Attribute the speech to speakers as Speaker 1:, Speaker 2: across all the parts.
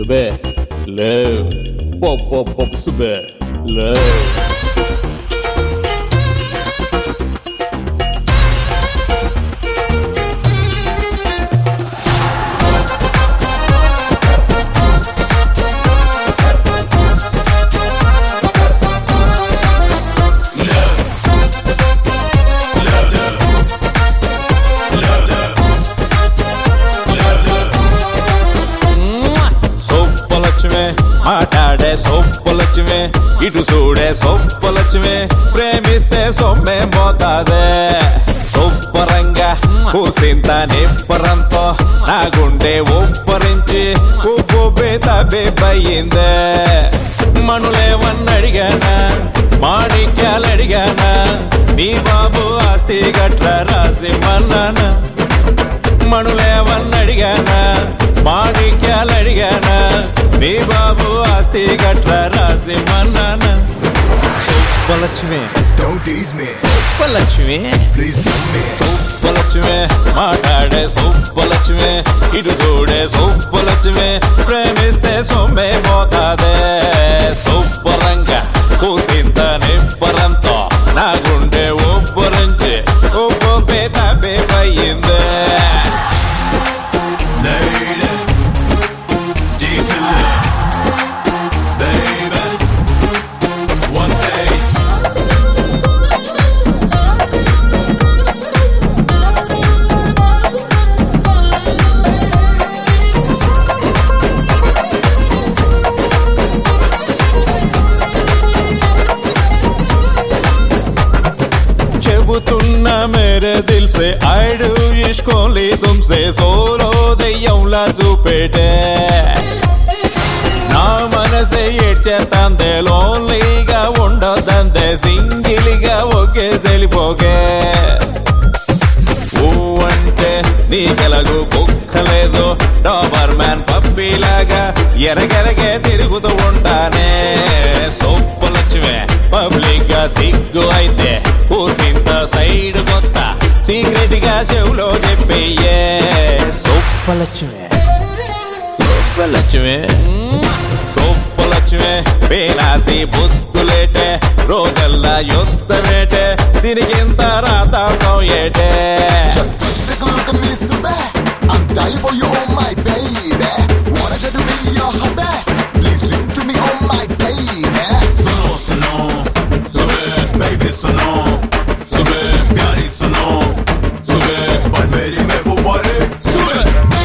Speaker 1: సుబే లేవ్ పప్పు పప్పు పప్పు సుబే లేవ్
Speaker 2: సొప్పలక్ష్మే మాట్లాడే సొప్పలక్ష్మే ఇటు చూడే సొప్పలక్ష్మే ప్రేమిస్తే సొమ్మే మోతాదే సొప్పరంగా కూసింత నిప్పరంతో నా గుండె ఉప్పరించి ఉప్పు బేతబేబయిందే మనులేవన్నడిగానా మాణిక్యాలు అడిగానా నీ బాబు ఆస్తి గట్ల రాసి మన్నానా మణులేవన్నడిగానా మాణిక్యాలు అడిగానా నీ బాబు ఆస్తి గట్ల రాసి మన్నానా Soppalakshmi
Speaker 3: Don't tease me,
Speaker 2: Soppalakshmi
Speaker 3: please leave me.
Speaker 2: Soppalakshmi మాట్లాడే సొప్పలక్ష్మి ఇటు చూడే సొప్పలక్ష్మి ప్రేమిస్తే సొమ్మే పోతాదే సొప్పరంగా కూసింత నిప్పరంతో నా గుండె ఉబ్బరించి ఉప్పు పేత బేబయిందే
Speaker 3: Lady, deep in love, baby. One day,
Speaker 2: చెబుతున్నా మేరే దిల్ సే ఐడు ఇష్కోలి తుమ్సే సోలో దెయ్యంలా చూపేటే నా మనసే ఏడ్చేతందే లోన్లీగా ఉండొద్దందే సింగిల్గా ఒకే సెలిపోకే ఊ అంటే నీకెలగు కుక్కలేదు డాబర్ మ్యాన్ పప్పిలాగా ఎరగెరగే తిరుగుతూ ఉంటానే సొప్పలక్ష్మే పబ్లిక్ గా సిగ్గు అయితే కూసింత సైడ్ కొత్త సీక్రెట్ గా చెవులో చెప్పయ్యే సొప్పలక్ష్మే సొప్పలక్ష్మే సొప్పలక్ష్మే పేనాసి బుద్ధులేటే రోజల్లా యుద్ధమేటే దీనికింత రాతాంతం ఏటే
Speaker 3: just just take a look at me, so bad. I'm dying for you, oh my baby. Wanna try to be your hubby? Please listen to me, oh my baby. सुनो सुनो सुबह baby सुनो सुबह प्यारी सुनो सुबह और मेरी महबूबा रे सुबह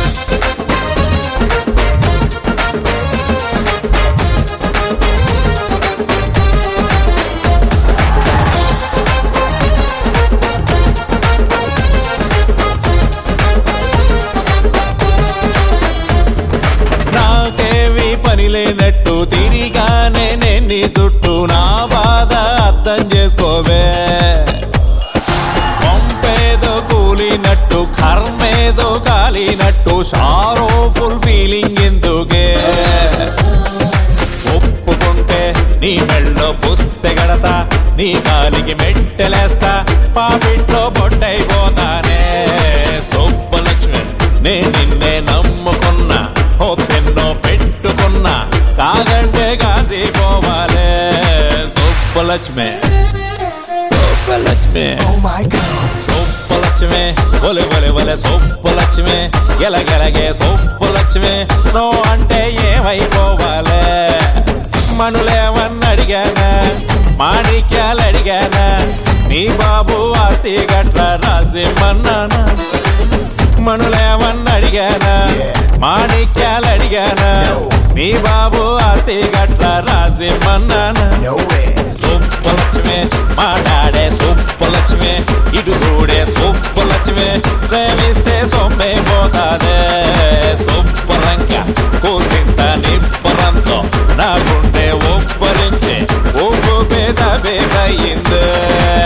Speaker 2: నాకేవి పని లేనట్టు తిరిగానే నేను చుట్టూ నా బాధ అర్థం చేసుకోవే పంపేదో కూలినట్టు కర్మేదో కాలినట్టు షారో ఫుల్ ఫీలింగ్ ఎందుకే ఒప్పుకుంటే నీ మెళ్ళో పుస్తే గడతా నీ కాలికి మెట్టెలేస్తా పాపిట్లో బొట్టైపోతానే సొప్పలక్ష్మి నే నిన్నే నమ్ముకున్నా హోప్స్ ఎన్నో పెట్టుకున్నా కాదంటే కాసిపోవాలే Soppalakshmi Soppalakshmi
Speaker 3: Oh my god.
Speaker 2: Soppalakshmi ఒలి ఒలి ఒలి సొప్పలక్ష్మి ఎలగెలగే సొప్పలక్ష్మి నో అంటే ఏమైపోవాలే మనులేమన్నడిగానా మాణిక్యాలు అడిగానా నీ బాబు ఆస్తి గట్ల రాసిమ్మన్నానా మనులేమన్నడిగానా మాణిక్యాలు అడిగానా నీ బాబు ఆస్తి గట్ల రాసిమ్మన్నానా
Speaker 3: No way.
Speaker 2: సొప్పలక్ష్మి మాట్లాడే సొప్పలక్ష్మి ఇటు చూడే సొప్పలక్ష్మి ప్రేమిస్తే సొమ్మే పోతాదే సొప్పరంగా కోసింత నిప్పరంతో నా గుండె ఒప్పరించి ఒప్పు పేద బేబయిందే